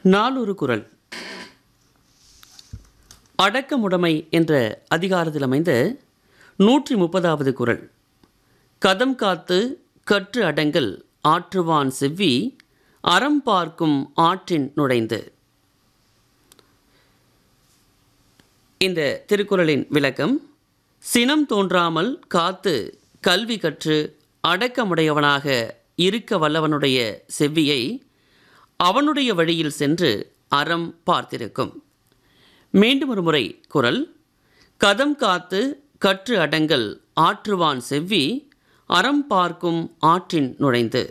நாளொரு குரல் அடக்கமுடைமை என்ற அதிகாரத்தில் அமைந்த நூற்றி முப்பதாவது குரல் கதம் காத்து கற்று அடங்கல் ஆற்றுவான் செவ்வி அறம் பார்க்கும் ஆற்றின் நுழைந்து இந்த திருக்குறளின் விளக்கம் சினம் தோன்றாமல் காத்து கல்வி கற்று அடக்கமுடையவனாக இருக்க வல்லவனுடைய செவ்வியை அவனுடைய வழியில் சென்று அறம் பார்த்திருக்கும் மீண்டும் ஒரு முறை குரல் கதம் காத்து கற்று அடங்கல் ஆற்றுவான் செவ்வி அறம் பார்க்கும் ஆற்றின் நுழைந்து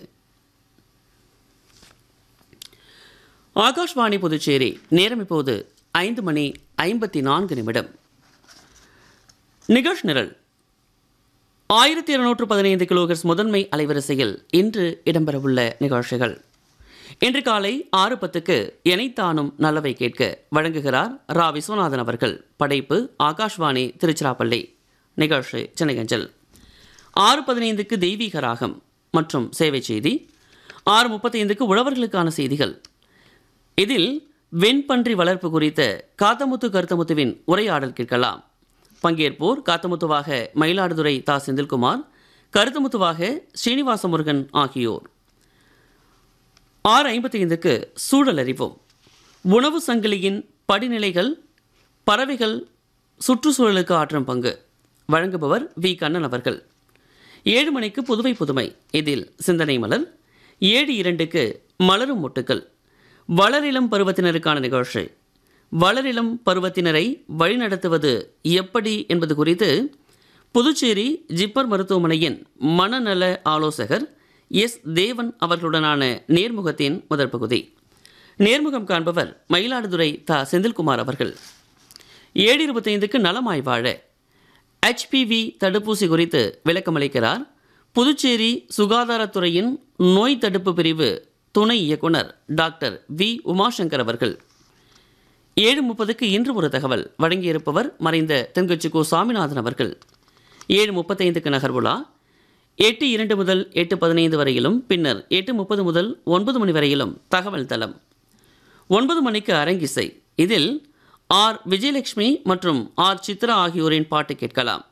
ஆகாஷ்வாணி புதுச்சேரி நேரம் இப்போது ஐந்து மணி ஐம்பத்தி நான்கு நிமிடம் நிகழ்ச்சி நிரல் ஆயிரத்தி இருநூற்று பதினைந்து கிலோகர்ஸ் முதன்மை அலைவரிசையில் இன்று இடம்பெறவுள்ள நிகழ்ச்சிகள் இன்று காலை ஆறு பத்துக்கு எனைத்தானும் நல்லவை கேட்க வழங்குகிறார் ரா விஸ்வநாதன் அவர்கள் படைப்பு ஆகாஷ்வாணி திருச்சிராப்பள்ளி நிகழ்ச்சி சென்னையஞ்சல் ஆறு பதினைந்துக்கு தெய்வீக ராகம் மற்றும் சேவை செய்தி ஆறு முப்பத்தைந்துக்கு உழவர்களுக்கான செய்திகள் இதில் வெண்பன்றி வளர்ப்பு குறித்த காத்தமுத்து கருத்தமுத்துவின் உரையாடல் கேட்கலாம் பங்கேற்போர் காத்தமுத்துவாக மயிலாடுதுறை தா செந்தில்குமார் கருத்தமுத்துவாக ஸ்ரீனிவாச முருகன் ஆகியோர் ஆறு ஐம்பத்தி ஐந்துக்கு சூழல் அறிவோம் உணவு சங்கிலியின் படிநிலைகள் பறவைகள் சுற்றுச்சூழலுக்கு ஆற்றும் பங்கு வழங்குபவர் வி கண்ணன் அவர்கள் ஏழு மணிக்கு புதுவை புதுமை இதில் சிந்தனை மலர் ஏழு இரண்டுக்கு மலரும் மொட்டுக்கள் வளரிளம் பருவத்தினருக்கான நிகழ்ச்சி வளரிளம் பருவத்தினரை வழிநடத்துவது எப்படி என்பது குறித்து புதுச்சேரி ஜிப்பர் மருத்துவமனையின் மனநல ஆலோசகர் எஸ் தேவன் அவர்களுடனான நேர்முகத்தின் முதற் பகுதி நேர்முகம் காண்பவர் மயிலாடுதுறை த செந்தில்குமார் அவர்கள் ஏழு இருபத்தைந்துக்கு நலமாய் வாழ ஹெச்பிவி தடுப்பூசி குறித்து விளக்கமளிக்கிறார் புதுச்சேரி சுகாதாரத்துறையின் நோய் தடுப்பு பிரிவு துணை இயக்குனர் டாக்டர் வி உமாசங்கர் அவர்கள் ஏழு முப்பதுக்கு இன்று ஒரு தகவல் வழங்கியிருப்பவர் மறைந்த தென்கட்சி கோ சாமிநாதன் அவர்கள் ஏழு முப்பத்தைந்துக்கு நகர்வுலா எட்டு இரண்டு முதல் எட்டு பதினைந்து வரையிலும் பின்னர் எட்டு முப்பது முதல் ஒன்பது மணி வரையிலும் தகவல் தளம் ஒன்பது மணிக்கு அரங்கிசை இதில் ஆர் விஜயலட்சுமி மற்றும் ஆர் சித்ரா ஆகியோரின் பாட்டு கேட்கலாம்